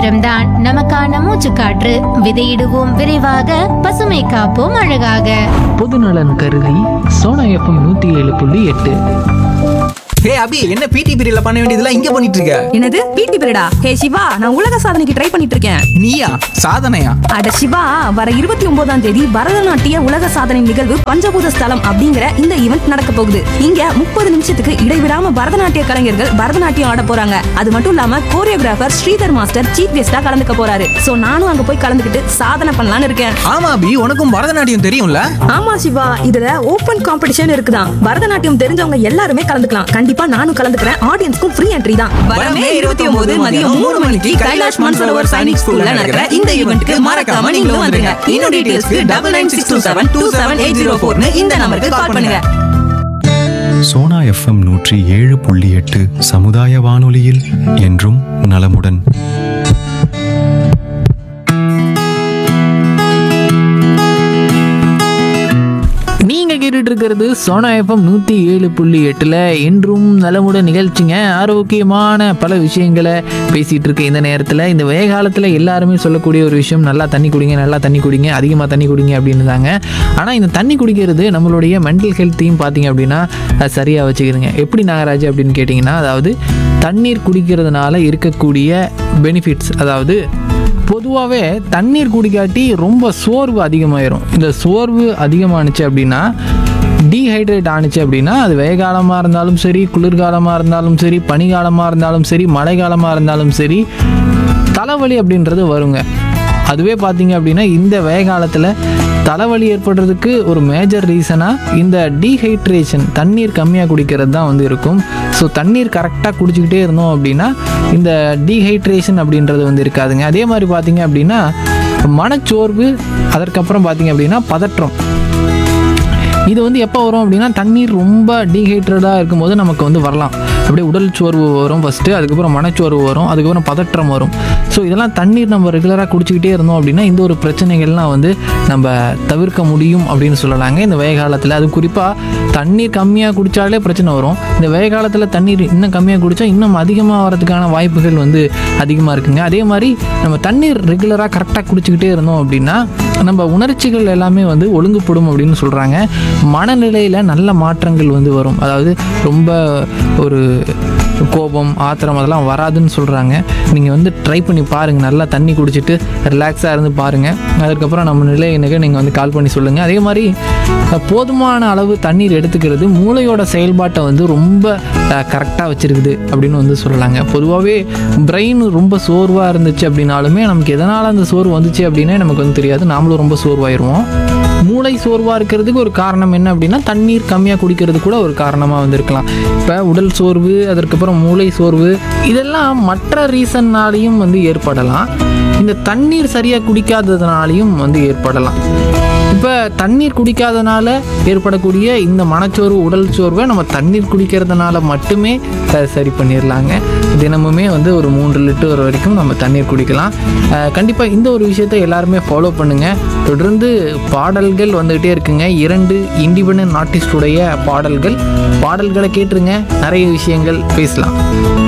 ஈரம்தான் நமக்கான மூச்சுக்காற்று விதையிடுவோம் விரைவாக பசுமை காப்போம் அழகாக பொதுநலன் கருதி சோனா எஃப்எம் நூற்றி ஏழு புள்ளி எட்டு ஹே அபி என்ன பிடி பீரியட்ல பண்ண வேண்டியதெல்லாம் இங்க பண்ணிட்டு இருக்க என்னது பிடி பீரியடா ஹே சிவா நான் உலக சாதனைக்கு ட்ரை பண்ணிட்டு இருக்கேன் நீயா சாதனையா அட சிவா வர இருபத்தி ஒன்பதாம் தேதி பரதநாட்டிய உலக சாதனை நிகழ்வு பஞ்சபூத ஸ்தலம் அப்படிங்கிற இந்த ஈவெண்ட் நடக்க போகுது இங்க முப்பது நிமிஷத்துக்கு இடைவிடாம பரதநாட்டிய கலைஞர்கள் பரதநாட்டியம் ஆட போறாங்க அது மட்டும் இல்லாம கோரியோகிராஃபர் ஸ்ரீதர் மாஸ்டர் சீஃப் கெஸ்டா கலந்துக்க போறாரு சோ நானும் அங்க போய் கலந்துக்கிட்டு சாதனை பண்ணலாம்னு இருக்கேன் ஆமா அபி உனக்கும் பரதநாட்டியம் தெரியும்ல ஆமா சிவா இதுல ஓபன் காம்படிஷன் இருக்குதான் பரதநாட்டியம் தெரிஞ்சவங்க எல்லாருமே கலந்துக்கலாம் கண்டிப்பா நானும் கலந்துக்கிறேன் ஆடியன்ஸ்க்கும் ஃப்ரீ என்ட்ரி தான் வரமே இருபத்தி ஒன்பது மதியம் மூணு மணிக்கு கைலாஷ் மான்சரோவர் சைனிக் ஸ்கூல்ல நடக்கிற இந்த ஈவெண்ட்க்கு மறக்காம நீங்களும் வந்துருங்க இன்னும் டீடைல்ஸ்க்கு double nine six two seven two seven eight zero ஃபோர்னு இந்த நம்பருக்கு கால் பண்ணுங்க சோனா எஃப்எம் நூற்றி ஏழு புள்ளி எட்டு சமுதாய வானொலியில் என்றும் நலமுடன் நீங்கள் கேட்டுட்டு இருக்கிறது சோனா எஃப்எம் நூற்றி ஏழு புள்ளி எட்டில் என்றும் நலமுடன் நிகழ்ச்சிங்க ஆரோக்கியமான பல விஷயங்களை பேசிகிட்டு இருக்க இந்த நேரத்தில் இந்த வெய காலத்தில் எல்லாருமே சொல்லக்கூடிய ஒரு விஷயம் நல்லா தண்ணி குடிங்க நல்லா தண்ணி குடிங்க அதிகமாக தண்ணி குடிங்க அப்படின்னு தாங்க ஆனால் இந்த தண்ணி குடிக்கிறது நம்மளுடைய மென்டல் ஹெல்த்தையும் பார்த்தீங்க அப்படின்னா அது சரியாக வச்சுக்கிறதுங்க எப்படி நாகராஜ் அப்படின்னு கேட்டிங்கன்னா அதாவது தண்ணீர் குடிக்கிறதுனால இருக்கக்கூடிய பெனிஃபிட்ஸ் அதாவது பொதுவாகவே தண்ணீர் குடிக்காட்டி ரொம்ப சோர்வு அதிகமாயிரும் இந்த சோர்வு அதிகமானுச்சு அப்படின்னா டீஹைட்ரேட் ஆணுச்சு அப்படின்னா அது வெயகாலமாக இருந்தாலும் சரி குளிர்காலமாக இருந்தாலும் சரி பனிகாலமாக இருந்தாலும் சரி மழைக்காலமாக இருந்தாலும் சரி தலைவலி அப்படின்றது வருங்க அதுவே பார்த்தீங்க அப்படின்னா இந்த வெய காலத்தில் தலைவலி ஏற்படுறதுக்கு ஒரு மேஜர் ரீசனாக இந்த டீஹைட்ரேஷன் தண்ணீர் கம்மியாக குடிக்கிறது தான் வந்து இருக்கும் ஸோ தண்ணீர் கரெக்டாக குடிச்சிக்கிட்டே இருந்தோம் அப்படின்னா இந்த டீஹைட்ரேஷன் அப்படின்றது வந்து இருக்காதுங்க அதே மாதிரி பார்த்தீங்க அப்படின்னா மனச்சோர்வு அதற்கப்புறம் பார்த்தீங்க அப்படின்னா பதற்றம் இது வந்து எப்போ வரும் அப்படின்னா தண்ணீர் ரொம்ப டீஹைட்ரேட்டாக இருக்கும்போது நமக்கு வந்து வரலாம் அப்படியே உடல் சோர்வு வரும் ஃபஸ்ட்டு அதுக்கப்புறம் மனச்சோர்வு வரும் அதுக்கப்புறம் பதற்றம் வரும் ஸோ இதெல்லாம் தண்ணீர் நம்ம ரெகுலராக குடிச்சிக்கிட்டே இருந்தோம் அப்படின்னா இந்த ஒரு பிரச்சனைகள்லாம் வந்து நம்ம தவிர்க்க முடியும் அப்படின்னு சொல்லலாங்க இந்த வெய காலத்தில் அது குறிப்பாக தண்ணீர் கம்மியாக குடித்தாலே பிரச்சனை வரும் இந்த வெய காலத்தில் தண்ணீர் இன்னும் கம்மியாக குடித்தா இன்னும் அதிகமாக வரதுக்கான வாய்ப்புகள் வந்து அதிகமாக இருக்குங்க அதே மாதிரி நம்ம தண்ணீர் ரெகுலராக கரெக்டாக குடிச்சிக்கிட்டே இருந்தோம் அப்படின்னா நம்ம உணர்ச்சிகள் எல்லாமே வந்து ஒழுங்குபடும் அப்படின்னு சொல்கிறாங்க மனநிலையில் நல்ல மாற்றங்கள் வந்து வரும் அதாவது ரொம்ப ஒரு கோபம் ஆத்திரம் அதெல்லாம் வராதுன்னு சொல்கிறாங்க நீங்கள் வந்து ட்ரை பண்ணி பாருங்கள் நல்லா தண்ணி குடிச்சிட்டு ரிலாக்ஸாக இருந்து பாருங்கள் அதுக்கப்புறம் நம்ம நிலையினுக்கு நீங்கள் வந்து கால் பண்ணி சொல்லுங்கள் அதே மாதிரி அஹ், போதுமான அளவு தண்ணீர் எடுத்துக்கிறது மூளையோட செயல்பாட்டை வந்து ரொம்ப கரெக்டாக வச்சுருக்குது அப்படின்னு வந்து சொல்லலாங்க பொதுவாகவே பிரெயின் ரொம்ப சோர்வாக இருந்துச்சு அப்படின்னாலுமே நமக்கு எதனால் அந்த சோர்வு வந்துச்சு அப்படின்னே நமக்கு வந்து தெரியாது நாமளும் ரொம்ப சோர்வாயிருவோம் மூளை சோர்வாக இருக்கிறதுக்கு ஒரு காரணம் என்ன அப்படின்னா தண்ணீர் கம்மியாக குடிக்கிறது கூட ஒரு காரணமாக வந்திருக்கலாம் இப்போ உடல் சோர்வு அதற்கப்புறம் மூளை சோர்வு இதெல்லாம் மற்ற ரீசன்னாலையும் வந்து ஏற்படலாம் இந்த தண்ணீர் சரியாக குடிக்காததுனாலையும் வந்து ஏற்படலாம் இப்போ தண்ணீர் குடிக்காதனால ஏற்படக்கூடிய இந்த மனச்சோர்வு உடல் சோர்வை நம்ம தண்ணீர் குடிக்கிறதுனால மட்டுமே அஹ், சரி பண்ணிடலாங்க தினமுமே வந்து ஒரு மூன்று லிட்டர் வரைக்கும் நம்ம தண்ணீர் குடிக்கலாம் கண்டிப்பாக இந்த ஒரு விஷயத்தை எல்லாருமே ஃபாலோ பண்ணுங்கள் தொடர்ந்து பாடல்கள் வந்துகிட்டே இருக்குங்க இரண்டு இண்டிபெண்ட் ஆர்டிஸ்டுடைய பாடல்கள் பாடல்களை கேட்டுருங்க நிறைய விஷயங்கள் பேசலாம்